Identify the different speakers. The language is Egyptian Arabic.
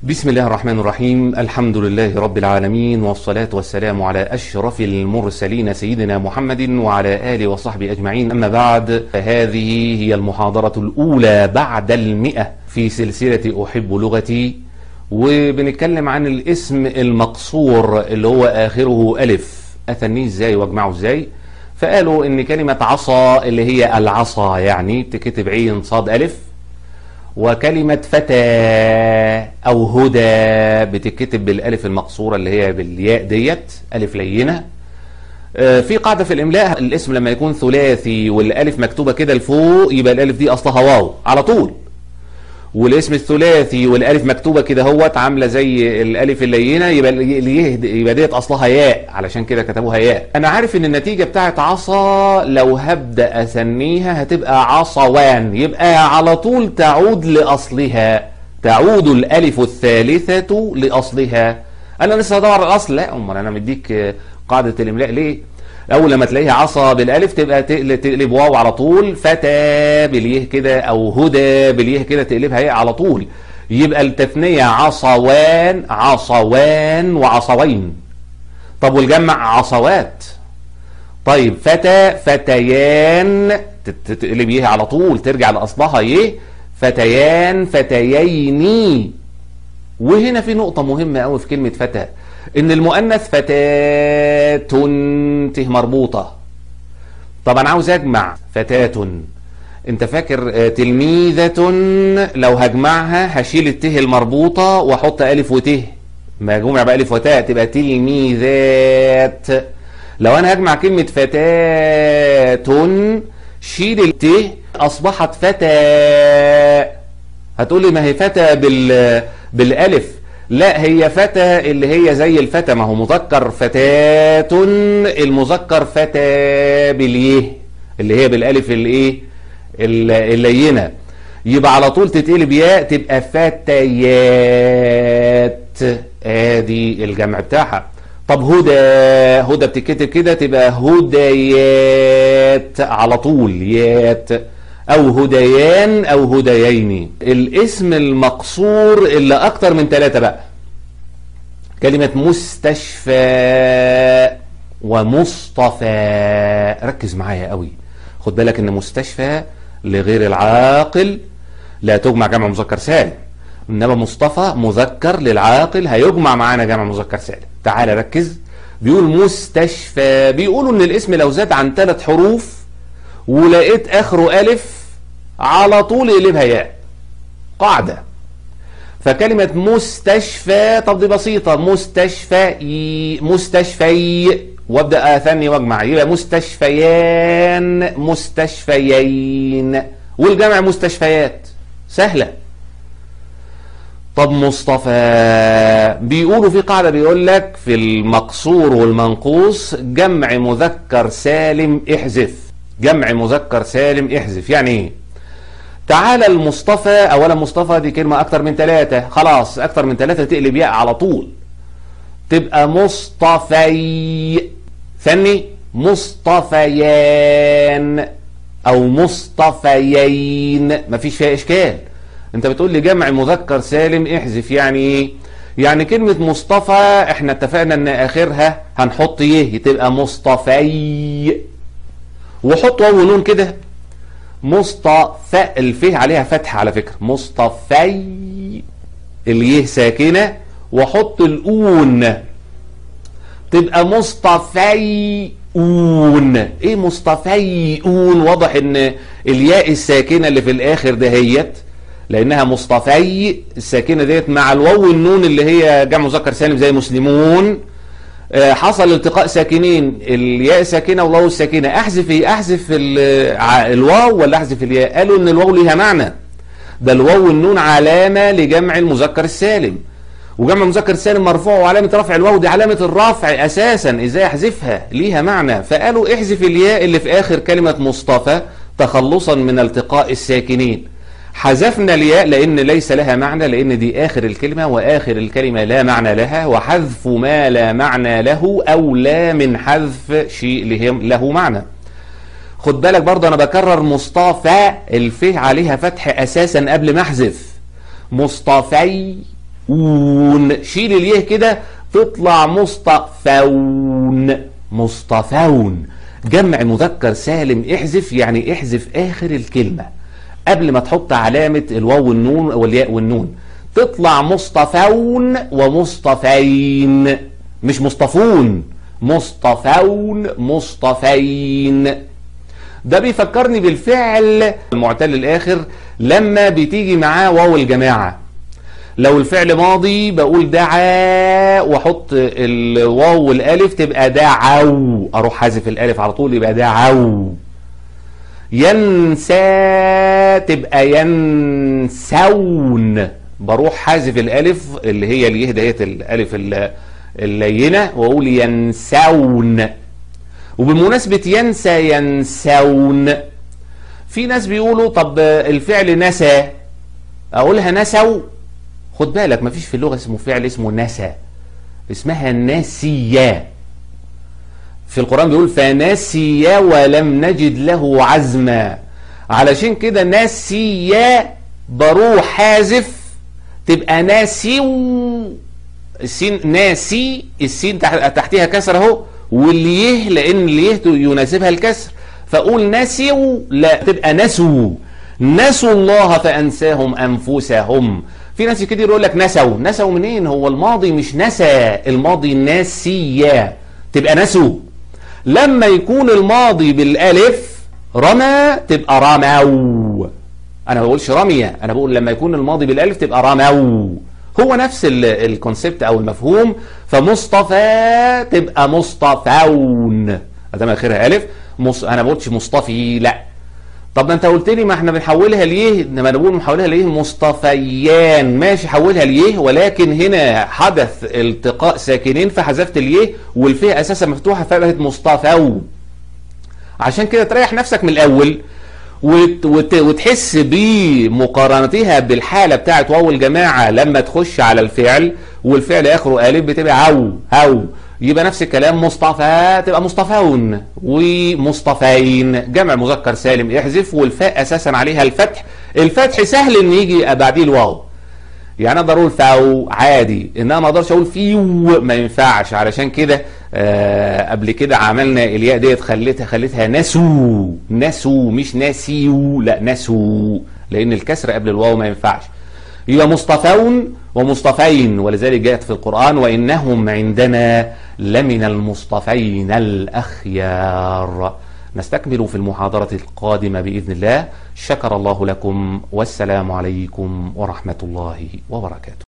Speaker 1: بسم الله الرحمن الرحيم الحمد لله رب العالمين والصلاة والسلام على أشرف المرسلين سيدنا محمد وعلى آله وصحبه أجمعين أما بعد فهذه هي المحاضرة الأولى بعد المئة في سلسلة أحب لغتي وبنتكلم عن الاسم المقصور اللي هو آخره ألف أثنيه إزاي واجمعه إزاي فقالوا إن كلمة عصا اللي هي العصا يعني بتكتب عين صاد ألف وكلمة فتى أو هدى بتتكتب بالألف المقصورة اللي هي بالياء ديت ألف لينة في قاعدة في الإملاء الاسم لما يكون ثلاثي والألف مكتوبة كده لفوق يبقى الألف دي أصلها واو على طول والاسم الثلاثي والالف مكتوبه كده هوت عامله زي الالف اللينه يبقى يبقى ديت اصلها ياء علشان كده كتبوها ياء انا عارف ان النتيجه بتاعت عصا لو هبدا اثنيها هتبقى عصوان يبقى على طول تعود لاصلها تعود الالف الثالثه لاصلها انا لسه هدور على الاصل لا امال انا مديك قاعده الاملاء ليه اول لما تلاقيها عصا بالالف تبقى تقلب واو على طول فتى باليه كده او هدى باليه كده تقلبها ايه على طول يبقى التثنيه عصوان عصوان وعصوين طب والجمع عصوات طيب فتى فتيان تقلب يه على طول ترجع لاصلها يه فتيان فتيين وهنا في نقطه مهمه قوي في كلمه فتى ان المؤنث فتاة ته مربوطة طب انا عاوز اجمع فتاة انت فاكر تلميذة لو هجمعها هشيل الته المربوطة واحط الف وته ما جمع بألف وتاء تبقى تلميذات لو انا هجمع كلمة فتاة شيل الته اصبحت فتاة هتقول لي ما هي فتى بال بالالف لا هي فتى اللي هي زي الفتى ما هو مذكر فتاة المذكر فتى باليه اللي هي بالالف الايه اللينه يبقى على طول تتقلب ياء تبقى فتيات ادي الجمع بتاعها طب هدى هدى بتتكتب كده تبقى هديات على طول يات او هديان او هديين الاسم المقصور اللي اكتر من ثلاثة بقى كلمة مستشفى ومصطفى ركز معايا قوي خد بالك ان مستشفى لغير العاقل لا تجمع جمع مذكر سالم انما مصطفى مذكر للعاقل هيجمع معانا جمع مذكر سالم تعال ركز بيقول مستشفى بيقولوا ان الاسم لو زاد عن ثلاث حروف ولقيت اخره الف على طول يقلبها ياء قاعدة فكلمة مستشفى طب دي بسيطة مستشفى مستشفي وابدأ اثني واجمع يبقى مستشفيان مستشفيين والجمع مستشفيات سهلة طب مصطفى بيقولوا في قاعدة بيقول لك في المقصور والمنقوص جمع مذكر سالم احذف جمع مذكر سالم احذف يعني ايه تعالى المصطفى اولا مصطفى دي كلمة اكتر من ثلاثة خلاص اكتر من ثلاثة تقلب ياء على طول تبقى مصطفي ثاني مصطفيان او مصطفيين مفيش فيها اشكال انت بتقول لي جمع مذكر سالم احذف يعني ايه يعني كلمة مصطفى احنا اتفقنا ان اخرها هنحط يه تبقى مصطفي وحط واو ونون كده مصطفى الفه عليها فتح على فكرة مصطفي اليه ساكنة وحط الأون تبقى مصطفيون ايه مصطفيون واضح ان الياء الساكنة اللي في الاخر دهيت لانها مصطفي الساكنة ديت مع الواو والنون اللي هي جمع مذكر سالم زي مسلمون حصل التقاء ساكنين الياء ساكنه والواو الساكنه احذف ايه احذف الواو ولا احذف الياء قالوا ان الواو ليها معنى ده الواو والنون علامه لجمع المذكر السالم وجمع المذكر السالم مرفوع وعلامه رفع الواو دي علامه الرفع اساسا ازاي احذفها ليها معنى فقالوا احذف الياء اللي في اخر كلمه مصطفى تخلصا من التقاء الساكنين حذفنا الياء لأن ليس لها معنى لأن دي آخر الكلمة وآخر الكلمة لا معنى لها وحذف ما لا معنى له أولى من حذف شيء له معنى خد بالك برضه أنا بكرر مصطفى الفه عليها فتح أساسا قبل ما أحذف مصطفي مصطفون شيل اليه كده تطلع مصطفون مصطفون جمع مذكر سالم احذف يعني احذف اخر الكلمة قبل ما تحط علامة الواو والنون والياء والنون تطلع مصطفون ومصطفين مش مصطفون مصطفون مصطفين ده بيفكرني بالفعل المعتل الاخر لما بتيجي معاه واو الجماعة لو الفعل ماضي بقول دعا واحط الواو والالف تبقى دعوا اروح حذف الالف على طول يبقى دعوا ينسى تبقى ينسون بروح حذف الالف اللي هي اليه ديت الالف اللينه واقول ينسون وبمناسبه ينسى ينسون في ناس بيقولوا طب الفعل نسى اقولها نسوا خد بالك مفيش في اللغه اسمه فعل اسمه نسى اسمها نسيا في القرآن بيقول فنسي ولم نجد له عزما علشان كده نسي بروح حازف تبقى ناسيو السين ناسي السين تحتها كسر اهو والليه لان اليه يناسبها الكسر فاقول نسيو لا تبقى نسوا نسوا الله فانساهم انفسهم في ناس كتير يقول لك نسوا نسوا منين هو الماضي مش نسى الماضي ناسيا تبقى نسوا لما يكون الماضي بالالف رمى تبقى رموا انا ما بقولش رمية انا بقول لما يكون الماضي بالالف تبقى رموا هو نفس الكونسبت او المفهوم فمصطفى تبقى مصطفون ادام اخرها الف مص... انا ما بقولش مصطفي لا طب ما انت قلت لي ما احنا بنحولها ليه لما نقول نحولها ليه مصطفيان ماشي حولها ليه ولكن هنا حدث التقاء ساكنين فحذفت اليه والفيه اساسا مفتوحه فبقت مصطفو عشان كده تريح نفسك من الاول وت وت وتحس بمقارنتها بالحاله بتاعت واو الجماعه لما تخش على الفعل والفعل اخره الف بتبقى عو هو يبقى نفس الكلام مصطفى تبقى مصطفون ومصطفين جمع مذكر سالم احذف والفاء اساسا عليها الفتح الفتح سهل ان يجي بعديه الواو يعني اقدر اقول فاو عادي انما ما اقدرش اقول فيو ما ينفعش علشان كده آه قبل كده عملنا الياء ديت خليتها خليتها نسو نسو مش ناسيو لا نسو لان الكسر قبل الواو ما ينفعش يبقى مصطفون ومصطفين ولذلك جاءت في القرآن وإنهم عندنا لمن المصطفين الأخيار نستكمل في المحاضرة القادمة بإذن الله شكر الله لكم والسلام عليكم ورحمة الله وبركاته